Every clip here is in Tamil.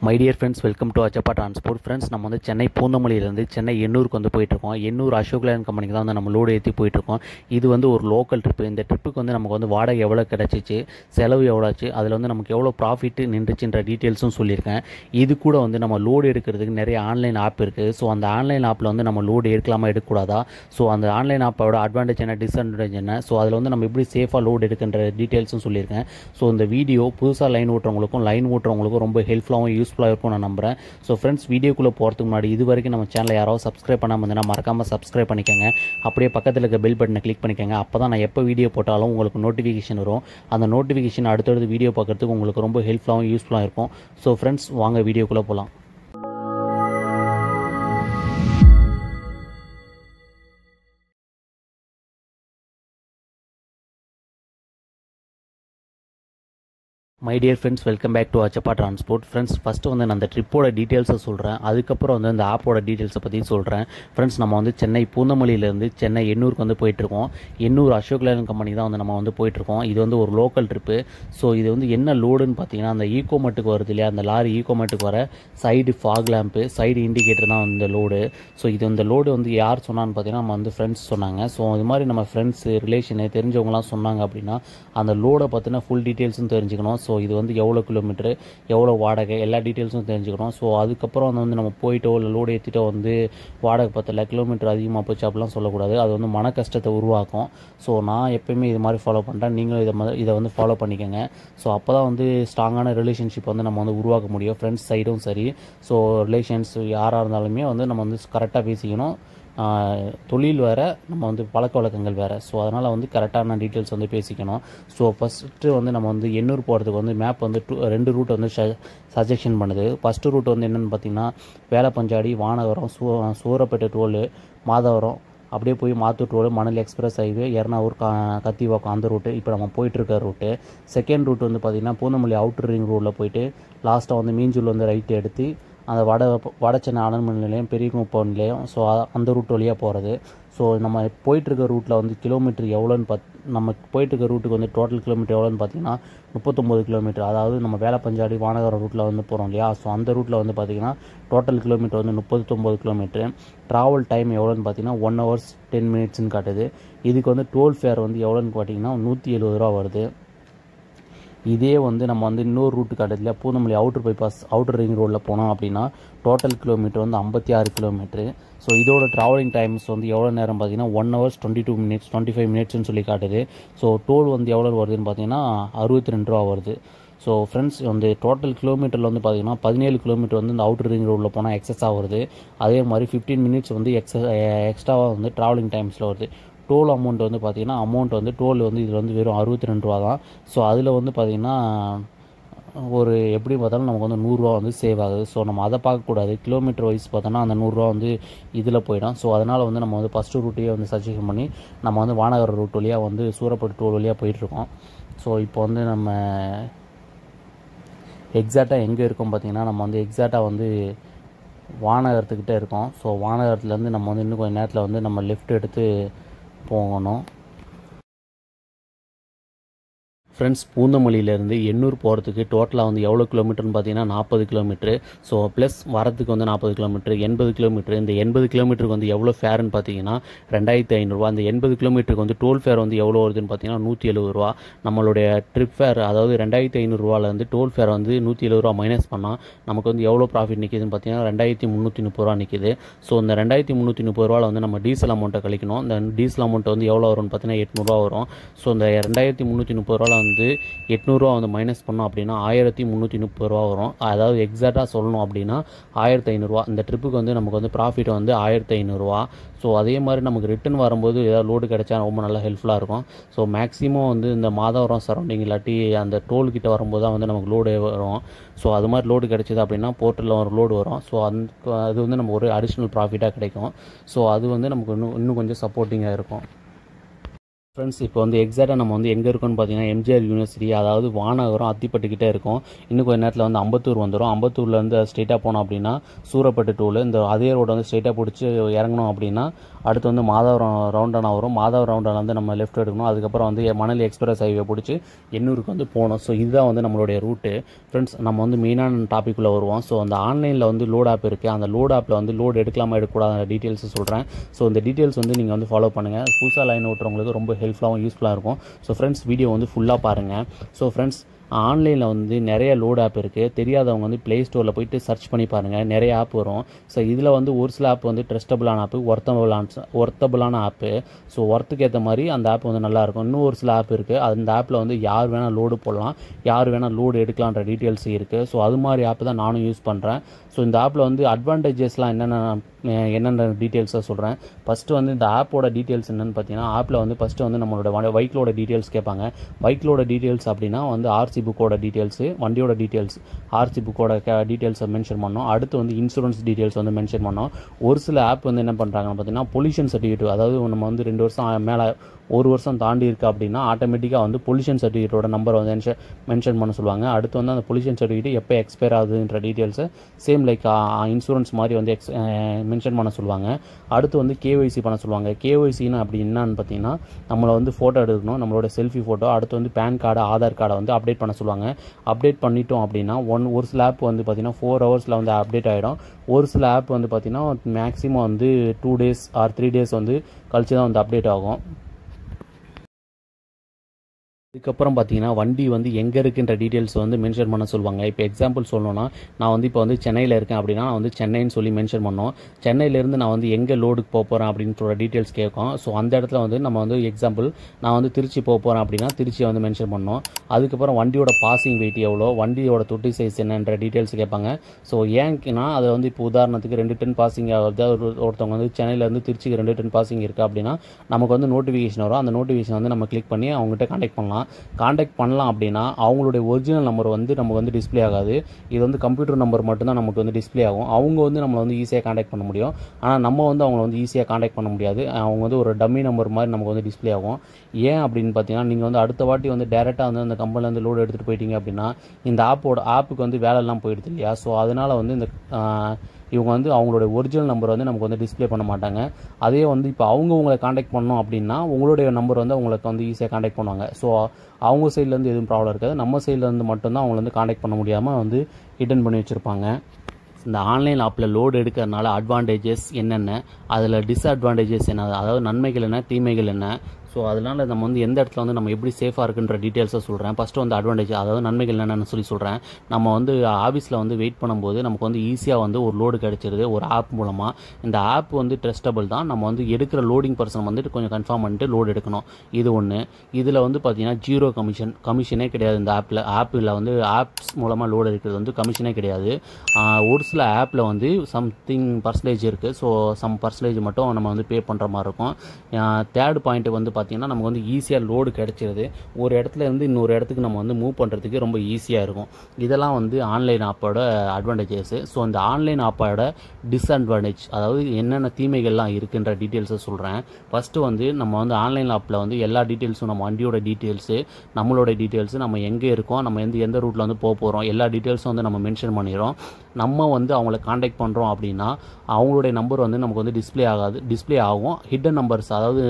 my dear friends welcome to Achappa transport friends நம்ம வந்து சென்னை பூந்தமல்லியிலேருந்து சென்னை எண்ணூருக்கு வந்து போயிட்டுருக்கோம் எண்ணூர் அசோக் லேண்ட் கம்பெனிக்கு தான் வந்து நம்ம லோடு ஏற்றி போயிட்டுருக்கோம் இது வந்து ஒரு லோக்கல் ட்ரிப்பு இந்த ட்ரிப்புக்கு வந்து நமக்கு வந்து வாடகை எவ்வளோ கிடச்சிச்சு செலவு எவ்வளோ ஆச்சு அதில் வந்து நமக்கு எவ்வளோ ப்ராஃபிட் நின்றுச்சுன்ற டீட்டெயில்ஸும் சொல்லியிருக்கேன் இது கூட வந்து நம்ம லோடு எடுக்கிறதுக்கு நிறைய ஆன்லைன் ஆப் இருக்குது ஸோ அந்த ஆன்லைன் ஆப்பில் வந்து நம்ம லோடு எடுக்கலாமா எடுக்கக்கூடாதா ஸோ அந்த ஆன்லைன் ஆப்போட அட்வான்டேஜ் என்ன டிஸ்அட்வான்டேஜ் என்ன ஸோ அதில் வந்து நம்ம எப்படி சேஃபாக லோடு எடுக்கின்ற டீட்டெயில்ஸும் சொல்லியிருக்கேன் ஸோ இந்த வீடியோ புதுசாக லைன் ஓட்டுறவங்களுக்கும் லைன் ஓட்டுறவங்களுக்கும் ரொம்ப ஹெல்ப்ஃபுல்லாகவும் யூஸ்ஃபுல்லாக இருக்கும் நான் நம்புறேன் ஸோ ஃப்ரெண்ட்ஸ் வீடியோக்குள்ளே போகிறதுக்கு முன்னாடி இது வரைக்கும் நம்ம சேனலை யாராவது சப்ஸ்கிரைப் பண்ணாமல் இருந்தீங்கன்னா மறக்காமல் சப்ஸ்கிரைப் பண்ணிக்கோங்க அப்படியே பக்கத்தில் இருக்க பெல் பட்டனை கிளிக் பண்ணிக்கோங்க அப்போ தான் நான் எப்போ வீடியோ போட்டாலும் உங்களுக்கு நோட்டிஃபிகேஷன் வரும் அந்த நோட்டிஃபிகேஷன் அடுத்தடுத்து வீடியோ பார்க்குறதுக்கு உங்களுக்கு ரொம்ப ஹெல்ப்ஃபுல்லாகவும் யூஸ்ஃபுல்லாக இருக்கும் ஸோ ஃப்ரெண்ட்ஸ் வாங்க வீடியோக்குள்ளே போகலாம் my dear friends welcome back to Achappa transport friends first வந்து நான் அந்த ட்ரிப்போட டீட்டெயில்ஸை சொல்கிறேன் அதுக்கப்புறம் வந்து அந்த ஆப்போட டீட்டெயில்ஸை பற்றி சொல்கிறேன் ஃப்ரெண்ட்ஸ் நம்ம வந்து சென்னை பூந்தமல்லியிலேருந்து சென்னை எண்ணூருக்கு வந்து போயிட்டுருக்கோம் எண்ணூர் அசோக் லேலன் கம்பெனி தான் வந்து நம்ம வந்து போயிட்டுருக்கோம் இது வந்து ஒரு லோக்கல் ட்ரிப்பு ஸோ இது வந்து என்ன லோடுன்னு பார்த்தீங்கன்னா அந்த ஈகோ மட்டுக்கு வருது இல்லையா அந்த லாரி ஈகோ மட்டுக்கு வர side fog lamp side indicator தான் இந்த லோடு ஸோ இது இந்த லோடு வந்து யார் சொன்னான்னு பார்த்தீங்கன்னா நம்ம வந்து ஃப்ரெண்ட்ஸ் சொன்னாங்க ஸோ இது மாதிரி நம்ம ஃப்ரெண்ட்ஸு ரிலேஷனு தெரிஞ்சவங்களாம் சொன்னாங்க அப்படின்னா அந்த லோடை பற்றின ஃபுல் டீட்டெயில்ஸும் தெரிஞ்சுக்கணும் ஸோ இது வந்து எவ்வளோ கிலோமீட்டரு எவ்வளோ வாடகை எல்லா டீட்டெயில்ஸும் தெரிஞ்சுக்கணும் ஸோ அதுக்கப்புறம் வந்து நம்ம போயிட்டோ இல்லை லோடு ஏற்றிட்டோ வந்து வாடகை பத்தல கிலோமீட்டர் அதிகமாக போச்சு அப்படிலாம் சொல்லக்கூடாது அது வந்து மன கஷ்டத்தை உருவாக்கும் ஸோ நான் எப்பயுமே இது மாதிரி ஃபாலோ பண்ணுறேன் நீங்களும் இதை மாதிரி இதை வந்து ஃபாலோ பண்ணிக்கோங்க ஸோ அப்போ தான் வந்து ஸ்ட்ராங்கான ரிலேஷன்ஷிப் வந்து நம்ம வந்து உருவாக்க முடியும் ஃப்ரெண்ட்ஸ் சைடும் சரி ஸோ ரிலேஷன்ஸ் யாராக இருந்தாலுமே வந்து நம்ம வந்து கரெக்டாக பேசிக்கணும் தொழில் வேறு நம்ம வந்து பழக்க வழக்கங்கள் வேறு ஸோ அதனால் வந்து கரெக்டான டீட்டெயில்ஸ் வந்து பேசிக்கணும் ஸோ ஃபஸ்ட்டு வந்து நம்ம வந்து எண்ணூர் போகிறதுக்கு வந்து மேப் வந்து டூ ரெண்டு ரூட் வந்து ச சஜெக்ஷன் பண்ணுது ஃபஸ்ட்டு ரூட் வந்து என்னென்னு பார்த்தீங்கன்னா வேலப்பஞ்சாடி வானகரம் சூ சூரப்பேட்டை டோலு மாதவரம் அப்படியே போய் மாத்தூர் ரோடு மணல் எக்ஸ்பிரஸ் ஹைவே எர்ணாவூர் கா கத்திவாக்கம் அந்த ரூட்டு இப்போ நம்ம போயிட்டுருக்க ரூட்டு செகண்ட் ரூட் வந்து பார்த்திங்கன்னா பூந்தமல்லி அவுட்டர் ரிங் ரோடில் போயிட்டு லாஸ்ட்டாக வந்து மீஞ்சூர் வந்து ரைட்டு எடுத்து அந்த வட வட சென்னை ஆனந்தமன் நிலையம் பெரியகுப்பம் நிலையம் ஸோ அந்த ரூட் வழியாக போகிறது ஸோ நம்ம போயிட்டுருக்க ரூட்டில் வந்து கிலோமீட்டர் எவ்வளோன்னு பார்த்து நம்ம போயிட்டுருக்க ரூட்டுக்கு வந்து டோட்டல் கிலோமீட்டர் எவ்வளோன்னு பார்த்தீங்கன்னா முப்பத்தொம்போது கிலோமீட்டர் அதாவது நம்ம வேலப்பஞ்சாடி வானகரம் ரூட்டில் வந்து போகிறோம் இல்லையா ஸோ அந்த ரூட்டில் வந்து பார்த்திங்கன்னா டோட்டல் கிலோமீட்டர் வந்து முப்பத்தொம்போது கிலோமீட்டர் ட்ராவல் டைம் எவ்வளோன்னு பார்த்தீங்கன்னா ஒன் ஹவர்ஸ் டென் மினிட்ஸ்னு காட்டுது இதுக்கு வந்து டோல் ஃபேர் வந்து எவ்வளோன்னு பார்த்தீங்கன்னா நூற்றி எழுபது ரூபா வருது இதே வந்து நம்ம வந்து இன்னொரு ரூட்டு காட்டுறதுல Poonamallee outer bypass outer ring ரோடில் போனோம் அப்படின்னா டோட்டல் கிலோமீட்டர் வந்து ஐம்பத்தி ஆறு கிலோமீட்ரு ஸோ இதோட ட்ராவலிங் டைம்ஸ் வந்து எவ்வளோ நேரம் பார்த்தீங்கன்னா one hours twenty two minutes twenty five மினிட்ஸ்னு சொல்லி காட்டுது ஸோ டோல் வந்து எவ்வளோ வருதுன்னு பார்த்தீங்கன்னா அறுபத்தி ரெண்டு ரூபா வருது ஸோ ஃப்ரெண்ட்ஸ் வந்து டோட்டல் கிலோமீட்டரில் வந்து பார்த்தீங்கன்னா பதினேழு கிலோமீட்டர் வந்து இந்த அவுட்டர் ரிங் ரோடில் போனால் எக்ஸஸாக வருது அதே மாதிரி ஃபிஃப்டீன் மினிட்ஸ் வந்து எக்ஸ எக்ஸ்ட்ராவாக வந்து ட்ராவலிங் டைம்ஸில் வருது டோல் அமௌண்ட் வந்து பார்த்திங்கன்னா அமௌண்ட் வந்து டோல் வந்து இதில் வந்து வெறும் அறுபத்தி ரெண்டு ரூபா தான் ஸோ அதில் வந்து பார்த்திங்கன்னா ஒரு எப்படி பார்த்தாலும் நமக்கு வந்து நூறுரூவா வந்து சேவ் ஆகுது ஸோ நம்ம அதை பார்க்கக்கூடாது கிலோமீட்டர் வைஸ் பார்த்தோன்னா அந்த நூறுரூவா வந்து இதில் போயிடும் ஸோ அதனால் வந்து நம்ம வந்து ஃபஸ்ட்டு ரூட்டையே வந்து சஜஷன் பண்ணி நம்ம வந்து வானகர ரூட் வழியாக வந்து சூரப்பட்டு டோல் வழியாக போயிட்டுருக்கோம் ஸோ இப்போ வந்து நம்ம எக்ஸாக்டாக எங்கே இருக்கோம் பார்த்திங்கன்னா நம்ம வந்து எக்ஸாக்டாக வந்து வானகரத்துக்கிட்டே இருக்கோம் ஸோ வானகரத்துலேருந்து நம்ம வந்து இன்னும் கொஞ்சம் நேரத்தில் வந்து நம்ம லெஃப்ட் எடுத்து போகணும் ஃப்ரெண்ட்ஸ் பூந்தமல்லியிலேருந்து எண்ணூர் போகிறதுக்கு டோட்டலாக வந்து எவ்வளோ கிலோமீட்டர்னு பார்த்தீங்கன்னா நாற்பது கிலோமீட்ரு ஸோ ப்ளஸ் வரத்துக்கு வந்து நாற்பது கிலோமீட்ரு எண்பது கிலோமீட்ரு இந்த எண்பது கிலோமீட்டருக்கு வந்து எவ்வளோ ஃபேர்னு பார்த்தீங்கன்னா ரெண்டாயிரத்தி ஐநூறுரூவா இந்த எண்பது கிலோமீட்டருக்கு வந்து டோல் ஃபேர் வந்து எவ்வளோ வருதுன்னு பார்த்தீங்கன்னா நூற்றி எழுபது ரூபா நம்மளுடைய ட்ரிப் ஃபேர் அதாவது ரெண்டாயிரத்தி ஐநூறுரூவாலேருந்து டோல் ஃபேர் வந்து நூற்றி எழுபது ரூபா மைனஸ் பண்ணால் நமக்கு வந்து எவ்வளோ ப்ராஃபிட் நிற்கிதுன்னு பார்த்தீங்கன்னா ரெண்டாயிரத்தி முந்நூற்றி முப்பது ரூபா நிற்கிது ஸோ இந்த ரெண்டாயிரத்தி முந்நூற்றி முப்பது ரூபாவில் வந்து நம்ம டீசல் அமௌண்ட்டை கழிக்கணும் இந்த டீசல் அமௌண்ட் வந்து எவ்வளோ வரும்னு பார்த்தீங்கன்னா எட்நூறுவா வரும் ஸோ இந்த ரெண்டாயிரத்தி முந்நூற்றி முப்பது ரூபாவில் வந்து எட்நூறுரூவா வந்து மைனஸ் பண்ணோம் அப்படின்னா ஆயிரத்தி முந்நூற்றி முப்பது ரூபா வரும் அதாவது எக்ஸாக்டாக சொல்லணும் அப்படின்னா ஆயிரத்தி ஐநூறுரூவா இந்த ட்ரிப்புக்கு வந்து நமக்கு வந்து ப்ராஃபிட் வந்து ஆயிரத்தி ஐநூறுரூவா ஸோ அதே மாதிரி நமக்கு ரிட்டன் வரும்போது ஏதாவது லோடு கிடைச்சா ரொம்ப நல்லா ஹெல்ப்ஃபுல்லாக இருக்கும் ஸோ மேக்ஸிமம் வந்து இந்த மாதவரம் சரௌண்டிங் இல்லாட்டி அந்த டோல் கிட்ட வரும்போது தான் வந்து நமக்கு லோடு வரும் ஸோ அது மாதிரி லோடு கிடைச்சிது அப்படின்னா போர்ட்டலில் ஒரு லோடு வரும் ஸோ அந்த அது வந்து நம்ம ஒரு அடிஷ்னல் ப்ராஃபிட்டாக கிடைக்கும் ஸோ அது வந்து நமக்கு இன்னும் இன்னும் கொஞ்சம் சப்போர்ட்டிங்காக இருக்கும் ஃப்ரெண்ட்ஸ் இப்போ வந்து எக்ஸாக்டாக நம்ம வந்து எங்கே இருக்கோம்னு பார்த்தீங்கன்னா எம்ஜிஆர் யூனிவர்சிட்டி அதாவது வானகரம் அத்திப்பட்டுக்கிட்டே இருக்கும் இன்னும் கொஞ்ச நேரத்தில் வந்து அம்பத்தூர் வந்துடும் அம்பத்தூர்லேருந்து ஸ்ட்ரெயிட்டாக போனோம் அப்படின்னா சூரப்பட்டு டூவில் இந்த அதே ரோடு வந்து ஸ்ட்ரெயிட்டாக பிடிச்சி இறங்கணும் அப்படின்னா அடுத்து வந்து மாதவரம் ரவுண்டானா வரும் மாதவரம் ரவுண்டானா வந்து நம்ம லெஃப்ட் எடுக்கணும் அதுக்கப்புறம் வந்து மணலி எக்ஸ்பிரஸ் ஹைவே பிடிச்சி எண்ணூருக்கு வந்து போகணும் ஸோ இதுதான் வந்து நம்மளுடைய ரூட்டு ஃப்ரெண்ட்ஸ் நம்ம வந்து மெயினான டாப்பிக்குள்ளே வருவோம் ஸோ அந்த ஆன்லைனில் வந்து லோட் ஆப் இருக்குது அந்த லோட் ஆப்பில் வந்து லோட் எடுக்கலாமா எடுக்கக்கூடாத டீட்டெயில்ஸ் சொல்கிறேன் ஸோ இந்த டீட்டெயில்ஸ் வந்து நீங்கள் வந்து ஃபாலோ பண்ணுங்கள் புதுசாக லைன் ஓட்டுறவங்களுக்கு ரொம்ப ஹெல்ப்ஃபுல்லாகவும் யூஸ்ஃபுல்லாக இருக்கும் ஸோ ஃப்ரெண்ட்ஸ் வீடியோ வந்து ஃபுல்லாக பாருங்கள் ஸோ ஃப்ரெண்ட்ஸ் ஆன்லைனில் வந்து நிறைய லோட் ஆப் இருக்குது தெரியாதவங்க வந்து ப்ளே ஸ்டோரில் போயிட்டு சர்ச் பண்ணி பாருங்கள் நிறைய ஆப் வரும் ஸோ இதில் வந்து ஒரு சில ஆப் வந்து ட்ரஸ்டபுளான ஆப்பு ஒர்த்தபுளான ஒர்த்தபுளான ஆப்பு ஸோ ஒர்த்துக்கு ஏற்ற மாதிரி அந்த ஆப் வந்து நல்லாயிருக்கும் இன்னும் ஒரு சில ஆப் இருக்குது அந்த ஆப்பில் வந்து யார் வேணால் லோடு போடலாம் யார் வேணால் லோடு எடுக்கலான்ற டீட்டெயில்ஸ் இருக்குது ஸோ அது மாதிரி ஆப் தான் நானும் யூஸ் பண்ணுறேன் ஸோ இந்த ஆப்பில் வந்து அட்வான்டேஜஸ்லாம் என்னென்ன என்னென்ன டீட்டெயில்ஸாக சொல்கிறேன் ஃபஸ்ட்டு வந்து இந்த ஆப்போட டீட்டெயில்ஸ் என்னென்னு பார்த்தீங்கன்னா ஆப்பில் வந்து ஃபஸ்ட்டு வந்து நம்மளோட பைக்கிலோட டீட்டெயில்ஸ் கேட்பாங்க பைக்கிலோட டீட்டெயில்ஸ் அப்படின்னா வந்து ஆர்சி புக்கோட டீட்டெயில்ஸு வண்டியோட டீட்டெயில்ஸ் ஆர்சி புக்கோட டீட்டெயில்ஸை மென்ஷன் பண்ணோம் அடுத்து வந்து இன்சூரன்ஸ் டீட்டெயில்ஸ் வந்து மென்ஷன் பண்ணோம் ஒரு சில ஆப் வந்து என்ன பண்ணுறாங்கன்னு பார்த்தீங்கன்னா பொல்யூஷன் சர்டிஃபிகேட் அதாவது நம்ம வந்து ரெண்டு வருஷம் மேலே ஒரு வருஷம் தாண்டி இருக்குது அப்படின்னா ஆட்டோமேட்டிக்காக வந்து பொல்யூஷன் சர்டிஃபிகேட்டோட நம்பர் வந்து மென்ஷன் மென்ஷன் பண்ண சொல்லுவாங்க அடுத்து வந்து அந்த பொல்யூஷன் சர்டிஃபிகேட் எப்போ எக்ஸ்பயர் ஆகுதுன்ற டீட்டெயில்ஸை சேம் லைக் இன்சூரன்ஸ் மாதிரி வந்து எக்ஸ் மென்ஷன் பண்ண சொல்லுவாங்க அடுத்து வந்து கேஒய்சி பண்ண சொல்லுவாங்க கேஒய்சின்னு அப்படி என்னன்னு பார்த்தீங்கன்னா நம்மளை வந்து ஃபோட்டோ எடுக்கணும் நம்மளோட செல்ஃபி ஃபோட்டோ அடுத்து வந்து பேன் கார்டு ஆதார் கார்டை வந்து அப்டேட் பண்ண சொல்லுவாங்க அப்டேட் பண்ணிட்டோம் அப்படின்னா ஒன் ஒரு சில ஆப் வந்து பார்த்தீங்கன்னா ஃபோர் ஹவர்ஸில் வந்து அப்டேட் ஆகிடும் ஒரு சில ஆப் வந்து பார்த்தீங்கன்னா மேக்ஸிமம் வந்து two days or three days வந்து கழிச்சு தான் வந்து அப்டேட் ஆகும் அதுக்கப்புறம் பார்த்தீங்கன்னா வண்டி வந்து எங்கே இருக்குன்ற டீட்டெயில்ஸ் வந்து மென்ஷன் பண்ண சொல்லுவாங்க இப்போ எக்ஸாம்பிள் சொல்லணும்னா நான் வந்து இப்போ வந்து சென்னையில் இருக்கேன் அப்படின்னா நான் வந்து சென்னைன்னு சொல்லி மென்ஷன் பண்ணோம் சென்னையிலேருந்து நான் வந்து எங்கே லோடுக்கு போக போகிறேன் அப்படின்ற டீட்டெயில்ஸ் கேட்கும் ஸோ அந்த இடத்துல வந்து நம்ம வந்து எக்ஸாம்பிள் நான் வந்து திருச்சி போக போகிறேன் அப்படின்னா திருச்சியை வந்து மென்ஷன் பண்ணோம் அதுக்கப்புறம் வண்டியோட பாசிங் வெயிட் எவ்வளோ வண்டியோட தொட்டி சைஸ் என்னன்ற டீட்டெயில்ஸ் கேட்பாங்க ஸோ ஏன்னா அது வந்து இப்போ உதாரணத்துக்கு ரெண்டு டன் பாசிங் ஆகுது ஒருத்தவங்க வந்து சென்னையிலேருந்து திருச்சிக்கு ரெண்டு டன் பாசிங் இருக்குது அப்படின்னா நமக்கு வந்து நோட்டிஃபிகேஷன் வரும் அந்த நோட்டிஃபிகேஷன் வந்து நம்ம கிளிக் பண்ணி அவங்ககிட்ட கான்டாக்ட் பண்ணலாம் காண்டாக்ட் பண்ணலாம் அப்படின்னா அவங்களுடைய ஒரிஜினல் நம்பர் வந்து நமக்கு வந்து டிஸ்பிளே ஆகாது இது வந்து கம்ப்யூட்டர் நம்பர் மட்டும்தான் நமக்கு வந்து டிஸ்பிளே ஆகும் அவங்க வந்து நம்மளை வந்து ஈஸியாக காண்டாக்ட் பண்ண முடியும் ஆனால் நம்ம வந்து அவங்கள வந்து ஈஸியாக காண்டாக்ட் பண்ண முடியாது அவங்க வந்து ஒரு டம்மி நம்பர் மாதிரி நமக்கு வந்து டிஸ்பிளே ஆகும் ஏன் அப்படின்னு பார்த்தீங்கன்னா நீங்கள் வந்து அடுத்த வாட்டி வந்து டேரெக்டாக வந்து அந்த கம்பெனிலேருந்து லோடு எடுத்துகிட்டு போயிட்டீங்க அப்படின்னா இந்த ஆப்போட ஆப்புக்கு வந்து வேலைலாம் போயிடுது இல்லையா ஸோ அதனால் வந்து இந்த இவங்க வந்து அவங்களோட ஒரிஜினல் நம்பர் வந்து நமக்கு வந்து டிஸ்பிளே பண்ண மாட்டாங்க அதே வந்து இப்போ அவங்க உங்களை காண்டாக்ட் பண்ணோம் அப்படின்னா உங்களுடைய நம்பர் வந்து அவங்களுக்கு வந்து ஈஸியாக காண்டாக்ட் பண்ணுவாங்க ஸோ அவங்க சைட்லேருந்து எதுவும் ப்ராப்ளம் இருக்காது நம்ம சைட்லேருந்து மட்டும்தான் அவங்கள வந்து காண்டாக்ட் பண்ண முடியாமல் வந்து ரிட்டன் பண்ணி வச்சுருப்பாங்க இந்த ஆன்லைன் ஆப்பில் லோடு எடுக்கிறதுனால அட்வான்டேஜஸ் என்னென்ன அதில் டிஸ்அட்வான்டேஜஸ் என்ன அதாவது நன்மைகள் என்ன தீமைகள் என்ன ஸோ அதனால் நம்ம வந்து எந்த இடத்துல வந்து நம்ம எப்படி சேஃபாக இருக்குன்ற டீட்டெயில்ஸை சொல்கிறேன் ஃபஸ்ட்டு வந்து அட்வான்டேஜ் அதாவது நன்மைகள் என்னென்னு சொல்லி சொல்கிறேன் நம்ம வந்து ஆஃபீஸில் வந்து வெயிட் பண்ணும்போது நமக்கு வந்து ஈஸியாக வந்து ஒரு லோடு கிடச்சிருது ஒரு ஆப் மூலமாக இந்த ஆப் வந்து ட்ரஸ்டபிள் தான் நம்ம வந்து எடுக்கிற லோடிங் பர்சன் வந்துட்டு கொஞ்சம் கன்ஃபார்ம் பண்ணிட்டு லோடு எடுக்கணும் இது ஒன்று இதில் வந்து பார்த்தீங்கன்னா ஜீரோ கமிஷன் கமிஷனே கிடையாது இந்த ஆப்பில் ஆப்பில் வந்து ஆப்ஸ் மூலமாக லோடு எடுக்கிறது வந்து கமிஷனே கிடையாது ஒரு சில ஆப்பில் வந்து சம்திங் பர்சன்டேஜ் இருக்குது ஸோ சம் பர்சன்டேஜ் மட்டும் நம்ம வந்து பே பண்ணுற மாதிரி இருக்கும் தேர்ட் பாயிண்ட் வந்து பார்த்தீங்கன்னா நமக்கு வந்து ஈஸியாக லோடு கிடச்சிருது ஒரு இடத்துல இருந்து இன்னொரு இடத்துக்கு நம்ம வந்து மூவ் பண்ணுறதுக்கு ரொம்ப ஈஸியாக இருக்கும் இதெல்லாம் வந்து ஆன்லைன் ஆப்போட அட்வான்டேஜஸ் ஸோ அந்த ஆன்லைன் ஆப்போட டிஸ்அட்வான்டேஜ் அதாவது என்னென்ன தீமைகள்லாம் இருக்குன்ற டீட்டெயில்ஸை சொல்கிறேன் ஃபஸ்ட்டு வந்து நம்ம வந்து ஆன்லைன் ஆப்பில் வந்து எல்லா டீட்டெயில்ஸும் நம்ம வண்டியோட டீட்டெயில்ஸு நம்மளோட டீட்டெயில்ஸு நம்ம எங்கே இருக்கோம் நம்ம எந்த எந்த ரூட்டில் வந்து போக போகிறோம் எல்லா டீட்டெயில்ஸும் வந்து நம்ம மென்ஷன் பண்ணிடுறோம் நம்ம வந்து அவங்கள காண்டாக்ட் பண்ணுறோம் அப்படின்னா அவங்களுடைய நம்பர் வந்து நமக்கு வந்து டிஸ்பிளே ஆகாது டிஸ்பிளே ஆகும் ஹிடன் நம்பர்ஸ் அதாவது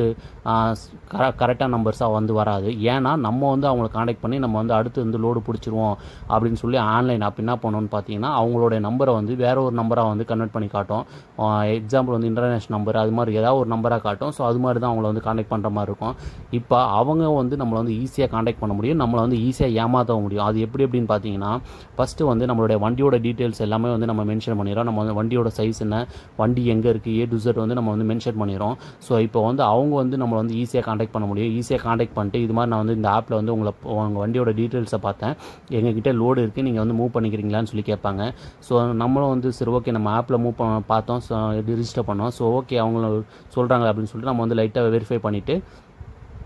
கர கரெக்டாக நம்பர்ஸாக வந்து வராது ஏன்னா நம்ம வந்து அவங்கள காண்டாக்ட் பண்ணி நம்ம வந்து அடுத்து வந்து லோடு பிடிச்சிருவோம் அப்படின்னு சொல்லி ஆன்லைன் ஆப் என்ன பண்ணணும்னு பார்த்தீங்கன்னா அவங்களுடைய நம்பரை வந்து வேற ஒரு நம்பராக வந்து கன்வெர்ட் பண்ணி காட்டும் எக்ஸாம்பிள் வந்து இன்டர்நேஷனல் நம்பர் அது மாதிரி ஏதாவது ஒரு நம்பராக காட்டும் ஸோ அது மாதிரி தான் அவங்கள வந்து காண்டாக்ட் பண்ணுற மாதிரி இருக்கும் இப்போ அவங்க வந்து நம்மளை வந்து ஈஸியாக காண்டாக்ட் பண்ண முடியும் நம்மளை வந்து ஈஸியாக ஏமாற்ற முடியும் அது எப்படி எப்படின்னு பார்த்தீங்கன்னா ஃபஸ்ட்டு வந்து நம்மளுடைய வண்டியோட டீட்டெயில்ஸ் எல்லாமே வந்து நம்ம மென்ஷன் பண்ணிடுறோம் நம்ம வந்து வண்டியோட சைஸ் என்ன வண்டி எங்கே இருக்குது ஏ டு Z வந்து நம்ம வந்து மென்ஷன் பண்ணிடுறோம் ஸோ இப்போ வந்து அவங்க வந்து நம்மளை வந்து ஈஸியாக காண்டாக்ட் பண்ண முடியும் ஈஸியாக காண்டாக்ட் பண்ணிட்டு இது மாதிரி நான் வந்து இந்த ஆப்பில் வந்து உங்களை உங்கள் வண்டியோட டீட்டெயில்ஸை பார்த்தேன் எங்ககிட்ட லோடு இருக்குது நீங்கள் வந்து மூவ் பண்ணிக்கிறீங்களான்னு சொல்லி கேட்பாங்க ஸோ நம்மளும் வந்து சரி ஓகே நம்ம ஆப்பில் மூவ் பண்ண பார்த்தோம் ஸோ ரிஜிஸ்டர் பண்ணோம் ஸோ ஓகே அவங்க சொல்கிறாங்க அப்படின்னு சொல்லிட்டு நம்ம வந்து லைட்டாக வெரிஃபை பண்ணிவிட்டு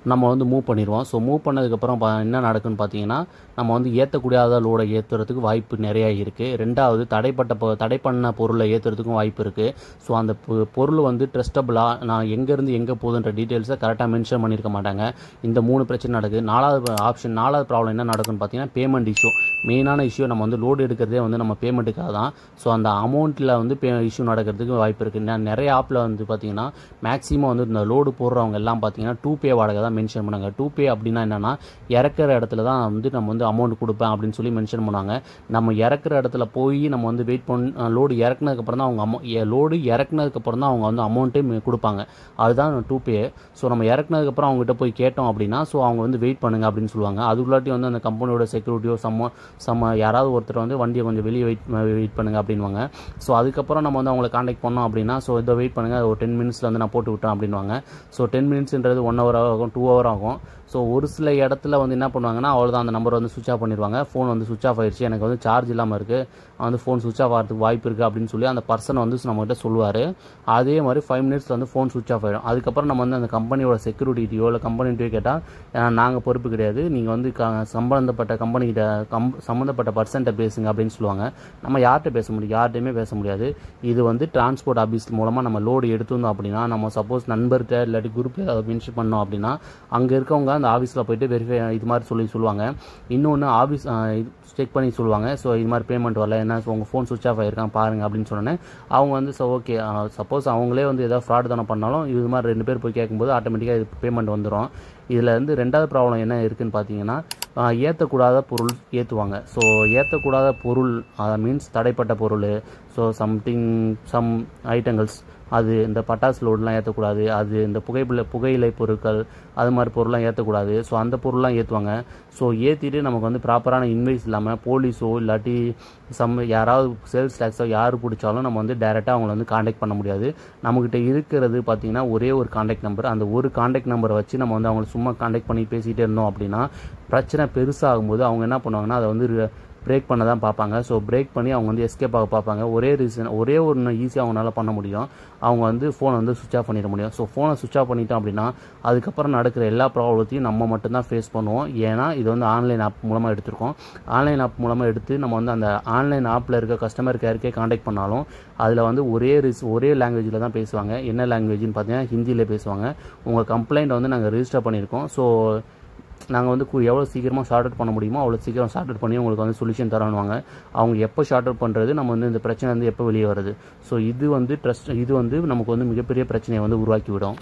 நம்ம வந்து மூவ் பண்ணிடுவோம் ஸோ மூவ் பண்ணதுக்கப்புறம் பா- என்ன நடக்குன்னு பார்த்தீங்கன்னா நம்ம வந்து ஏற்றக்கூடாத லோடை ஏற்றுறதுக்கு வாய்ப்பு நிறையா இருக்குது ரெண்டாவது தடைப்பட்ட பொ தடை பண்ண பொருளை ஏற்றுறதுக்கும் வாய்ப்பு இருக்குது ஸோ அந்த பொ- பொருள் வந்து ட்ரஸ்டபுளாக நான் எங்கேருந்து எங்கே போகுதுன்ற டீட்டெயில்ஸை கரெக்டாக மென்ஷன் பண்ணியிருக்க மாட்டாங்க இந்த மூணு பிரச்சனை நடக்குது நாலாவது ஆப்ஷன் நாலாவது ப்ராப்ளம் என்ன நடக்குன்னு பார்த்தீங்கன்னா பேமெண்ட் இஷ்யூ மெயினான இஷ்யூ நம்ம வந்து லோடு எடுக்கிறதே வந்து நம்ம பேமெண்ட்டுக்காக தான் ஸோ அந்த அமௌண்ட்டில் வந்து பே இஷ்யூ நடக்கிறதுக்கு வாய்ப்பு இருக்குது நிறைய ஆப்பில் வந்து பார்த்தீங்கன்னா மேக்ஸிமம் வந்து இந்த லோடு போடுறவங்க எல்லாம் பார்த்தீங்கன்னா டூ பே வாடகை தான் மென்ஷன் பண்ணாங்க டூ பே அப்படின்னா என்னென்னா இறக்குற இடத்துல தான் வந்து நம்ம வந்து அமௌண்ட் கொடுப்பேன் அப்படின்னு சொல்லி மென்ஷன் பண்ணாங்க நம்ம இறக்குற இடத்துல போய் நம்ம வந்து வெயிட் பண்ண லோடு இறக்குனதுக்கப்புறம் தான் அவங்க அமௌ லோடு இறக்குனதுக்கப்புறம் தான் அவங்க வந்து அமௌண்ட்டே கொடுப்பாங்க அதுதான் டூ பே ஸோ நம்ம இறக்குனதுக்கப்புறம் அவங்ககிட்ட போய் கேட்டோம் அப்படின்னா ஸோ அவங்க வந்து வெயிட் பண்ணுங்க அப்படின்னு சொல்லுவாங்க அதுக்குள்ளாட்டி வந்து அந்த கம்பெனியோட செக்யூரிட்டியோ சம்ம சம்ம யாராவது ஒருத்தர் வந்து வண்டியை கொஞ்சம் வெளியே வெயிட் வெயிட் பண்ணுங்க அப்படின்வாங்க ஸோ அதுக்கப்புறம் நம்ம வந்து அவங்களை காண்டாக்ட் பண்ணோம் அப்படின்னா ஸோ இதை வெயிட் பண்ணுங்க ஒரு டென் மினிட்ஸில் வந்து நான் போட்டு விட்டேன் அப்படின்வாங்க ஸோ டென் மினிட்ஸ்ன்றது ஒன் ஹவர் ஆகும் டூ ஹவர் ஆகும் ஸோ ஒரு சில இடத்துல வந்து என்ன பண்ணுவாங்கன்னா அவ்வளோதான் அந்த நம்பர் வந்து சுவிச் ஆஃப் பண்ணிடுவாங்க ஃபோன் வந்து சுவிச் ஆஃப் ஆயிடுச்சு எனக்கு வந்து சார்ஜ் இல்லாமல் இருக்குது வந்து ஃபோன் சுவிச் ஆஃப் ஆகிறதுக்கு வாய்ப்பு இருக்குது அப்படின்னு சொல்லி அந்த பர்சன் வந்து நம்மகிட்ட சொல்லுவார் அதே மாதிரி ஃபைவ் மினிட்ஸில் வந்து ஃபோன் சுவிச் ஆஃப் ஆகிடும் அதுக்கப்புறம் நம்ம வந்து அந்த கம்பெனியோட செக்யூரிட்டியோ இல்லை கம்பெனிட்டையோ கேட்டால் நாங்கள் பொறுப்பு கிடையாது நீங்கள் வந்து க சம்பந்தப்பட்ட கம்பெனிகிட்ட கம் சம்மந்தப்பட்ட பர்சன்ட்ட பேசுங்க அப்படின்னு சொல்லுவாங்க நம்ம யார்கிட்ட பேச முடியும் யார்கிட்டையுமே பேச முடியாது இது வந்து டிரான்ஸ்போர்ட் ஆஃபீஸ் மூலமாக நம்ம லோடு எடுத்திருந்தோம் அப்படின்னா நம்ம சப்போஸ் நண்பர்கிட்ட இல்லாட்டி குரூப் ஏதாவது மென்ஷன் பண்ணோம் அப்படின்னா அங்கே இருக்கவங்க அந்த ஆஃபீஸில் போயிட்டு வெரிஃபை இது மாதிரி சொல்லி சொல்லுவாங்க இன்னொன்று ஆஃபீஸ் செக் பண்ணி சொல்லுவாங்க ஸோ இது மாதிரி பேமெண்ட் வரல என்ன உங்கள் ஃபோன் சுவிச் ஆஃப் ஆகிருக்கான் பாருங்க அப்படின்னு சொன்னோன்னே அவங்க வந்து ஸோ ஓகே சப்போஸ் அவங்களே வந்து ஏதாவது ஃப்ராட் தானே பண்ணாலும் இது மாதிரி ரெண்டு பேர் போய் கேட்கும்போது ஆட்டோமேட்டிக்காக இது பேமெண்ட் வந்துடும் இதில் வந்து ரெண்டாவது ப்ராப்ளம் என்ன இருக்குன்னு பார்த்தீங்கன்னா ஆஹ் ஏற்றக்கூடாத பொருள் ஏற்றுவாங்க ஸோ ஏற்றக்கூடாத பொருள் மீன்ஸ் தடைப்பட்ட பொருள் ஸோ சம்திங் சம் ஐட்டங்கள்ஸ் அது இந்த பட்டாசு லோடுலாம் ஏற்றக்கூடாது அது இந்த புகைப்பிலை புகையிலை பொருட்கள் அது மாதிரி பொருள்லாம் ஏற்றக்கூடாது ஸோ அந்த பொருள்லாம் ஏற்றுவாங்க ஸோ ஏற்றிட்டு நமக்கு வந்து ப்ராப்பரான இன்வைஸ் இல்லாமல் போலீஸோ இல்லாட்டி சம் யாராவது சேல்ஸ் டேக்ஸோ யார் பிடிச்சாலும் நம்ம வந்து டேரெக்டாக அவங்கள வந்து காண்டாக்ட் பண்ண முடியாது நம்மக்கிட்ட இருக்கிறது பார்த்தீங்கன்னா ஒரே ஒரு காண்டாக்ட் நம்பர் அந்த ஒரு காண்டாக்ட் நம்பரை வச்சு நம்ம வந்து அவங்களை சும்மா காண்டாக்ட் பண்ணி பேசிகிட்டே இருந்தோம் அப்படின்னா பிரச்சனை பெருசாகும்போது அவங்க என்ன பண்ணுவாங்கன்னா அதை வந்து பிரேக் பண்ண தான் பார்ப்பாங்க ஸோ பிரேக் பண்ணி அவங்க வந்து எஸ்கேப் ஆக பார்ப்பாங்க ஒரே ரீசன் ஒரே ஒன்று ஈஸியாக அவங்களால பண்ண முடியும் அவங்க வந்து ஃபோனை வந்து சுவிச் ஆஃப் பண்ணிட முடியும் ஸோ ஃபோனை சுவிச் ஆஃப் பண்ணிட்டோம் அப்படின்னா அதுக்கப்புறம் நடக்கிற எல்லா ப்ராப்ளத்தையும் நம்ம மட்டும்தான் ஃபேஸ் பண்ணுவோம் ஏன்னா இது வந்து ஆன்லைன் ஆப் மூலமாக எடுத்திருக்கோம் ஆன்லைன் ஆப் மூலமாக எடுத்து நம்ம வந்து அந்த ஆன்லைன் ஆப்பில் இருக்க கஸ்டமர் கேருக்கே காண்டாக்ட் பண்ணாலும் அதில் வந்து ஒரே ரிஸ் ஒரே லாங்குவேஜில் தான் பேசுவாங்க என்ன லாங்குவேஜ்னு பார்த்தீங்கன்னா ஹிந்தியில் பேசுவாங்க உங்கள் கம்ப்ளைண்ட் வந்து நாங்கள் ரிஜிஸ்டர் பண்ணியிருக்கோம் ஸோ நாங்கள் வந்து கு- எவ்வளோ சீக்கிரமாக ஷார்ட் அவுட் பண்ண முடியுமோ அவ்வளோ சீக்கிரம் ஷார்ட் அவுட் பண்ணி உங்களுக்கு வந்து சொல்யூஷன் தரணுவாங்க அவங்க எப்போ ஷார்ட் அவுட் பண்ணுறது நம்ம வந்து இந்த பிரச்சனை வந்து எப்போ வெளியே வருது ஸோ இது வந்து ட்ரஸ்ட் இது வந்து நமக்கு வந்து மிகப்பெரிய பிரச்சனையை வந்து உருவாக்கி விடும்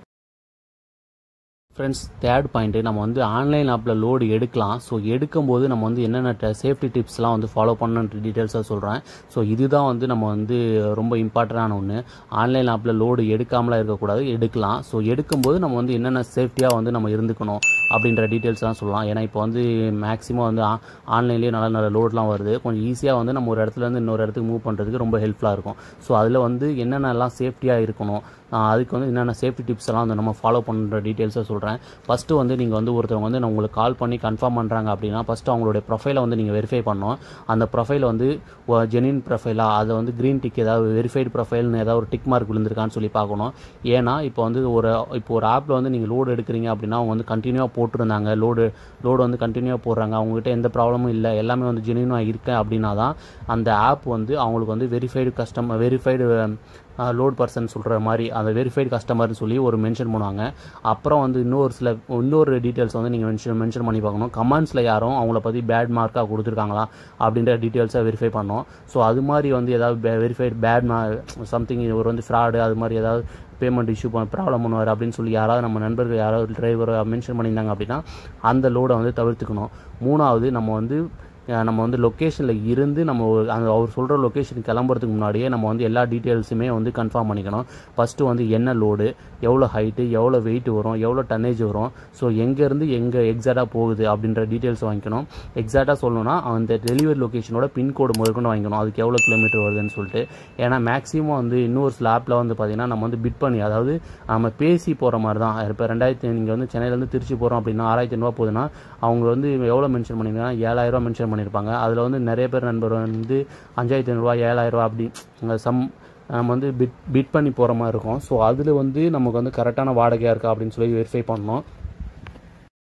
ஃப்ரெண்ட்ஸ் தேர்ட் பாயிண்ட்டு நம்ம வந்து ஆன்லைன் ஆப்பில் லோடு எடுக்கலாம் ஸோ எடுக்கும்போது நம்ம வந்து என்னென்ன சேஃப்டி டிப்ஸ்லாம் வந்து ஃபாலோ பண்ணணுன்ற டீட்டெயில்ஸாக சொல்கிறேன் ஸோ இதுதான் வந்து நம்ம வந்து ரொம்ப இம்பார்ட்டண்டான ஒன்று ஆன்லைன் ஆப்பில் லோடு எடுக்காமலாம் இருக்கக்கூடாது எடுக்கலாம் ஸோ எடுக்கும்போது நம்ம வந்து என்னென்ன சேஃப்டியாக வந்து நம்ம இருந்துக்கணும் அப்படின்ற டீட்டெயில்ஸ்லாம் சொல்லலாம் ஏன்னா இப்போ வந்து மேக்ஸிமம் வந்து ஆன்லைன்லேயே நல்ல நல்ல லோட்லாம் வருது கொஞ்சம் ஈஸியாக வந்து நம்ம ஒரு இடத்துல இருந்து இன்னொரு இடத்துக்கு மூவ் பண்ணுறதுக்கு ரொம்ப ஹெல்ப்ஃபுல்லாக இருக்கும் ஸோ அதில் வந்து என்னென்னலாம் சேஃப்டியாக இருக்கணும் ஆஹ் அதுக்கு வந்து என்னென்ன சேஃப்டி டிப்ஸ் எல்லாம் வந்து நம்ம ஃபாலோ பண்ணுற டீட்டெயில்ஸை சொல்கிறேன் ஃபஸ்ட்டு வந்து நீங்கள் வந்து ஒருத்தவங்க வந்து நான் உங்களுக்கு கால் பண்ணி கன்ஃபார்ம் பண்ணுறாங்க அப்படின்னா ஃபஸ்ட்டு அவங்களுடைய ப்ரொஃபைலை வந்து நீங்கள் வெரிஃபை பண்ணணும் அந்த ப்ரொஃபைல் வந்து ஜெனின் ப்ரொஃபைலா அதை வந்து க்ரீன் டிக் ஏதாவது வெரிஃபைடு ப்ரொஃபைல்னு ஏதாவது ஒரு டிக் மார்க் விழுந்திருக்கான்னு சொல்லி பார்க்கணும் ஏன்னா இப்போ வந்து ஒரு இப்போ ஒரு ஆப்பில் வந்து நீங்கள் லோடு எடுக்கிறீங்க அப்படின்னா அவங்க வந்து கண்டினியூவாக போட்டிருந்தாங்க லோடு லோடு வந்து கண்டினியூவாக போடுறாங்க அவங்ககிட்ட எந்த ப்ராப்ளமும் இல்லை எல்லாமே வந்து ஜெனியூனாக இருக்கு அப்படின்னா தான் அந்த ஆப் வந்து அவங்களுக்கு வந்து verified customer verified load person சொல்கிற மாதிரி அந்த வெரிஃபைடு கஸ்டமர்னு சொல்லி ஒரு மென்ஷன் பண்ணுவாங்க அப்புறம் வந்து இன்னொரு சில இன்னொரு டீட்டெயில்ஸ் வந்து நீங்கள் மென்ஷன் மென்ஷன் பண்ணி பார்க்கணும் கமெண்ட்ஸில் யாரும் அவங்கள பற்றி பேட் மார்க்காக கொடுத்துருக்காங்களா அப்படின்ற டீட்டெயில்ஸை வெரிஃபை பண்ணணும் ஸோ அது மாதிரி வந்து ஏதாவது வெரிஃபைடு பேட் மா சம்திங் ஒரு வந்து ஃப்ராடு அது மாதிரி ஏதாவது பேமெண்ட் இஷ்யூ பண்ண ப்ராப்ளம் பண்ணுவார் அப்படின்னு சொல்லி யாராவது நம்ம நண்பர்கள் யாராவது டிரைவர் மென்ஷன் பண்ணியிருந்தாங்க அப்படின்னா அந்த லோடை வந்து தவிர்த்துக்கணும் மூணாவது நம்ம வந்து அஹ் நம்ம வந்து லொக்கேஷனில் இருந்து நம்ம ஒரு- அந்த அவர் சொல்கிற லொக்கேஷனுக்கு கிளம்புறதுக்கு முன்னாடியே நம்ம வந்து எல்லா டீட்டெயில்ஸுமே வந்து கன்ஃபார்ம் பண்ணிக்கணும் ஃபஸ்ட்டு வந்து என்ன லோடு எவ்வளோ ஹைட்டு எவ்வளோ வெயிட் வரும் எவ்வளோ டன்னேஜ் வரும் ஸோ எங்கேருந்து எங்கே எக்ஸாக்டாக போகுது அப்படின்ற டீட்டெயில்ஸ் வாங்கிக்கணும் எக்ஸாக்டாக சொல்லணும்னா அந்த டெலிவரி லொக்கேஷனோட பின்கோடு முதற்கொண்டு வாங்கிக்கணும் அதுக்கு எவ்வளோ கிலோமீட்டர் வருதுன்னு சொல்லிட்டு ஏன்னா மேக்ஸிமம் வந்து இன்னொரு சில ஆப்பில் வந்து பார்த்தீங்கன்னா நம்ம வந்து பிட் பண்ணி அதாவது நம்ம பேசி போகிற மாதிரி தான் இப்போ ரெண்டாயிரத்தி நீங்கள் வந்து சென்னையிலேருந்து திருச்சி போகிறோம் அப்படின்னா ஆறாயிரத்தி ஐநூறுவா போகுதுன்னா அவங்க வந்து எவ்வளோ மென்ஷன் பண்ணியிருக்காங்கன்னா ஏழாயிரரூவா மென்ஷன் பண்ணியிருப்பாங்க அதில் வந்து நிறைய பேர் நண்பர் வந்து அஞ்சாயிரத்தி ஐநூறுரூவா ஏழாயிரரூவா அப்படி சம் நம்ம வந்து பிட் பிட் பண்ணி போகிற மாதிரி இருக்கும் ஸோ அதில் வந்து நமக்கு வந்து கரெக்டான வாடகையாக இருக்கா அப்படின்னு சொல்லி வெரிஃபை பண்ணணும்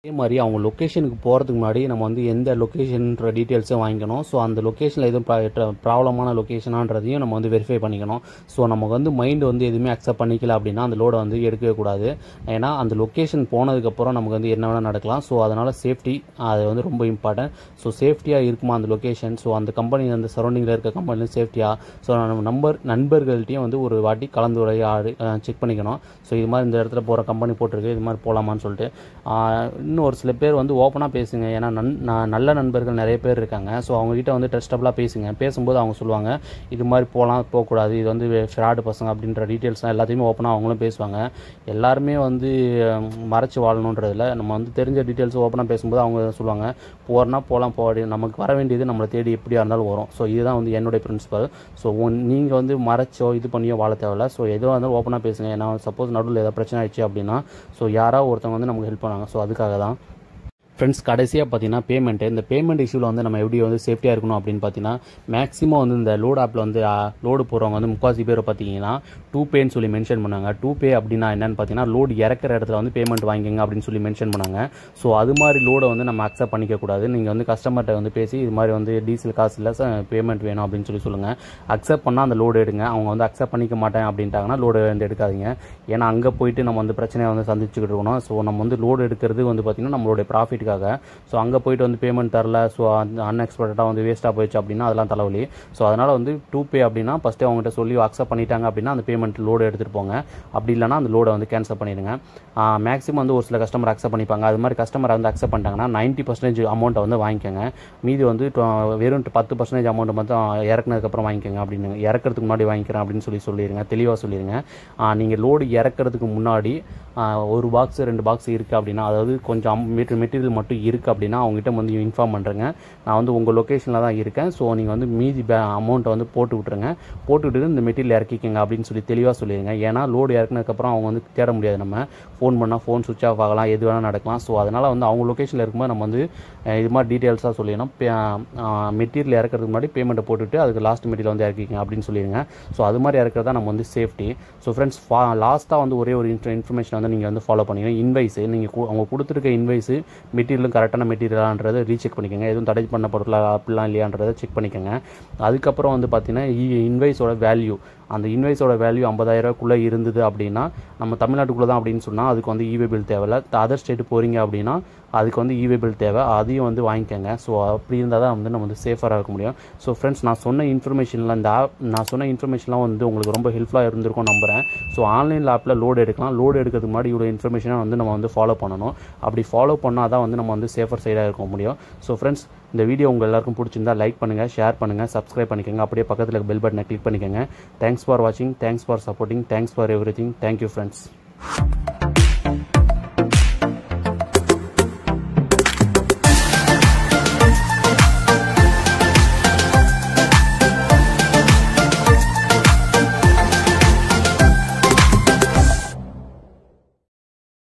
அதே மாதிரி அவங்க லொக்கேஷனுக்கு போகிறதுக்கு முன்னாடி நம்ம வந்து எந்த லொக்கேஷன்ற டீட்டெயில்ஸும் வாங்கிக்கணும் ஸோ அந்த லொக்கேஷனில் எதுவும் ப்ராப்ளமான லொக்கேஷனான்றதையும் நம்ம வந்து வெரிஃபை பண்ணிக்கணும் ஸோ நமக்கு வந்து மைண்டு வந்து எதுவுமே அக்செப்ட் பண்ணிக்கல அப்படின்னா அந்த லோடை வந்து எடுக்கவே கூடாது ஏன்னா அந்த லொக்கேஷன் போனதுக்கப்புறம் நமக்கு வந்து என்ன வேணால் நடக்கலாம் ஸோ அதனால் சேஃப்டி அது வந்து ரொம்ப இம்பார்ட்டன்ட் ஸோ சேஃப்டியாக இருக்குமா அந்த லொக்கேஷன் ஸோ அந்த கம்பெனி அந்த சரௌண்டிங்கில் இருக்க கம்பெனிலும் சேஃப்டியாக ஸோ நம்ம நம்பர் நண்பர்கள்ட்டையும் வந்து ஒரு வாட்டி கலந்துரையாடு செக் பண்ணிக்கணும் ஸோ இது மாதிரி இந்த இடத்துல போகிற கம்பெனி போட்டிருக்கு இது மாதிரி போகலாமான்னு சொல்லிட்டு ஆஹ் இன்னும் ஒரு சில பேர் வந்து ஓப்பனாக பேசுங்க ஏன்னா நன் நான் நல்ல நண்பர்கள் நிறைய பேர் இருக்காங்க ஸோ அவங்ககிட்ட வந்து ட்ரஸ்டபுளாக பேசுங்க பேசும்போது அவங்க சொல்லுவாங்க இது மாதிரி போகலாம் போகக்கூடாது இது வந்து ஃப்ராடு பசங்க அப்படின்ற டீட்டெயில்ஸ்லாம் எல்லாத்தையுமே ஓப்பனாக அவங்களும் பேசுவாங்க எல்லாருமே வந்து ஹம், மறைச்சு வாழணுன்றதில்ல நம்ம வந்து தெரிஞ்ச டீட்டெயில்ஸ் ஓப்பனாக பேசும்போது அவங்க சொல்லுவாங்க போகிறனா போகலாம் போகாது நமக்கு வர வேண்டியது நம்மளை தேடி எப்படியா இருந்தாலும் வரும் ஸோ இதுதான் வந்து என்னுடைய பிரின்சிபல் ஸோ நீங்கள் வந்து மறைச்சோ இது பண்ணியோ வாழ தேவையில்ல ஸோ எதுவாக இருந்தாலும் ஓப்பனாக பேசுங்க ஏன்னா சப்போஸ் நடுவில் ஏதாவது பிரச்சனை ஆயிடுச்சு அப்படின்னா ஸோ யாராவது ஒருத்தவங்க வந்து நமக்கு ஹெல்ப் பண்ணாங்க ஸோ அதுக்காக தான் ஃப்ரெண்ட்ஸ் கடைசியாக பார்த்தீங்கன்னா பேமெண்ட்டு இந்த பேமெண்ட் இஷ்யூவில் வந்து நம்ம எப்படி வந்து சேஃப்டியாக இருக்கணும் அப்படின்னு பார்த்தீங்கன்னா மேக்ஸிமம் வந்து இந்த லோடு ஆப்பில் வந்து லோடு போகிறவங்க வந்து முக்காசி பேர் பார்த்தீங்கன்னா டூ பேன்னு சொல்லி மென்ஷன் பண்ணாங்க டூ பே அப்படின்னா என்னன்னு பார்த்தீங்கன்னா லோடு இறக்குற இடத்துல வந்து பேமெண்ட் வாங்கிங்க அப்படின்னு சொல்லி மென்ஷன் பண்ணாங்க ஸோ அது மாதிரி லோடை வந்து நம்ம அக்செப்ட் பண்ணிக்க கூடாது நீங்கள் வந்து கஸ்டமர்கிட்ட வந்து பேசி இது மாதிரி வந்து டீசல் காசு இல்லை பேமெண்ட் வேணும் அப்படின்னு சொல்லி சொல்லுங்கள் அக்செப்ட் பண்ணால் அந்த லோடு எடுங்க அவங்க வந்து அக்செப்ட் பண்ணிக்க மாட்டேன் அப்படின்ட்டாங்கன்னா லோடு வந்து எடுக்காதீங்க ஏன்னா அங்கே போயிட்டு நம்ம வந்து பிரச்சனையை வந்து சந்திச்சுக்கிட்டு இருக்கணும் ஸோ நம்ம வந்து லோடு எடுக்கிறது வந்து பார்த்திங்கன்னா நம்மளுடைய ப்ராஃபிட்டுக்காக ஸோ அங்கே போயிட்டு வந்து பேமெண்ட் தரல ஸோ அந்த அன்எக்ஸ்பெக்டடாக வந்து வேஸ்ட்டாக போயிடுச்சு அப்படின்னா அதெல்லாம் தலைவலி ஸோ அதனால் வந்து டூ பே அப்படின்னா ஃபஸ்ட்டு அவங்ககிட்ட சொல்லி அக்செப்ட் பண்ணிட்டாங்க அப்படின்னா அந்த பேமெண்ட் லோடு எடுத்துகிட்டு போங்க அப்படி இல்லைனா அந்த லோடை வந்து கேன்சல் பண்ணிடுங்க மேக்ஸிமம் வந்து ஒரு சில கஸ்டமர் அக்செப்ட் பண்ணிப்பாங்க அது மாதிரி கஸ்டமர் வந்து அக்செப்ட் பண்ணிட்டாங்கன்னா நைன்ட்டி பர்சன்டேஜ் அமௌண்ட்டை வந்து வாங்கிக்கோங்க மீதி வந்து tw- வெறும் பத்து பர்சன்டேஜ் அமௌண்ட் மட்டும் இறக்குனதுக்கப்புறம் வாங்கிக்கோங்க அப்படின்னு இறக்கிறதுக்கு முன்னாடி வாங்கிக்கிறேன் அப்படின்னு சொல்லி சொல்லிடுங்க தெளிவாக சொல்லிடுங்க நீங்கள் லோடு இறக்கிறதுக்கு முன்னாடி ஆ, ஒரு பாக்ஸ் ரெண்டு பாக்ஸ் இருக்குது அப்படின்னா அதாவது கொஞ்சம் மெட்டீரியல் மெட்டீரியல் மட்டும் இருக்குது அப்படின்னா அவங்ககிட்ட வந்து இன்ஃபார்ம் பண்ணுறேங்க நான் வந்து உங்கள் லொக்கேஷனில் தான் இருக்கேன் ஸோ நீங்கள் வந்து மீதி பே அமௌண்ட்டை வந்து போட்டு விட்ருங்க போட்டு விட்டுட்டு இந்த மெட்டீரியல் இறக்கிக்கங்க அப்படின்னு சொல்லி தெளிவாக சொல்லிடுங்க ஏன்னா லோடு இறக்குனதுக்கப்புறம் அவங்க வந்து தேட முடியாது நம்ம ஃபோன் பண்ணால் ஃபோன் சுவிச் ஆஃப் ஆகலாம் எது வேணால் நடக்கலாம் ஸோ அதனால் வந்து அவங்க லொக்கேஷனில் இருக்கும்போது நம்ம வந்து அஹ், இது மாதிரி டீட்டெயில்ஸாக சொல்லிடணும் மெட்டீரியல் இறக்கிறதுக்கு முன்னாடி பேமெண்ட்டை போட்டுட்டு அதுக்கு லாஸ்ட் மெட்டீரியல் வந்து இறக்கிக்கங்க அப்படின்னு சொல்லிடுங்க ஸோ அது மாதிரி இறக்குறது தான் நம்ம வந்து சேஃப்டி ஸோ ஃப்ரெண்ட்ஸ் லாஸ்ட்டாக வந்து ஒரே ஒரு இன்ஃபர்மேஷன் வந்து நீங்கள் வந்து ஃபாலோ பண்ணிக்கணும் இன்வைஸு நீங்கள் அவங்க கொடுத்துருக்க இன்வைஸு மெட்டீரியலும் கரெக்டான மெட்டீரியலான்றதை ரீசெக் பண்ணிக்கோங்க எதுவும் தடை பண்ண பொருளா அப்படிலாம் இல்லையான்றதை செக் பண்ணிக்கோங்க அதுக்கப்புறம் வந்து பார்த்தீங்கன்னா இன்வைஸோட வேல்யூ அந்த இன்வைஸோட வேல்யூ ஐம்பதாயிரரூவாக்குள்ளே இருந்தது அப்படின்னா நம்ம தமிழ்நாட்டுக்குள்ளே தான் அப்படின்னு சொன்னால் அதுக்கு வந்து இவே பில் தேவையில்ல அதர் ஸ்டேட்டு போகிறீங்க அப்படின்னா அதுக்கு வந்து இவே பில் தேவை அதையும் வந்து வாங்கிக்கோங்க ஸோ அப்படி இருந்தால் தான் வந்து நம்ம வந்து சேஃபராக இருக்க முடியும் ஸோ ஃப்ரெண்ட்ஸ் நான் சொன்ன இன்ஃபர்மேஷன்லாம் இந்த ஆப் நான் சொன்ன இன்ஃபர்மேஷன்லாம் வந்து உங்களுக்கு ரொம்ப ஹெல்ப்ஃபுல்லாக இருந்திருக்கும் நம்புகிறேன் ஸோ ஆன்லைன் ஆப்பில் லோடு எடுக்கலாம் லோடு எடுக்கிறதுக்கு முன்னாடி இவ்வளோ இன்ஃபர்மேஷனை வந்து நம்ம வந்து ஃபாலோ பண்ணணும் அப்படி ஃபாலோ பண்ணால் தான் வந்து நம்ம வந்து சேஃபர் சைடாக இருக்க முடியும் ஸோ ஃப்ரெண்ட்ஸ் இந்த வீடியோ உங்கள் எல்லாருக்கும் பிடிச்சிருந்தா லைக் பண்ணுங்கள் ஷேர் பண்ணுங்கள் சப்ஸ்கிரைப் பண்ணிக்கோங்க அப்படியே பக்கத்தில் பெல் பட்டனை கிளிக் பண்ணிக்கோங்க தேங்க்ஸ் ஃபார் வாட்சிங் thanks for supporting thanks for everything thank you friends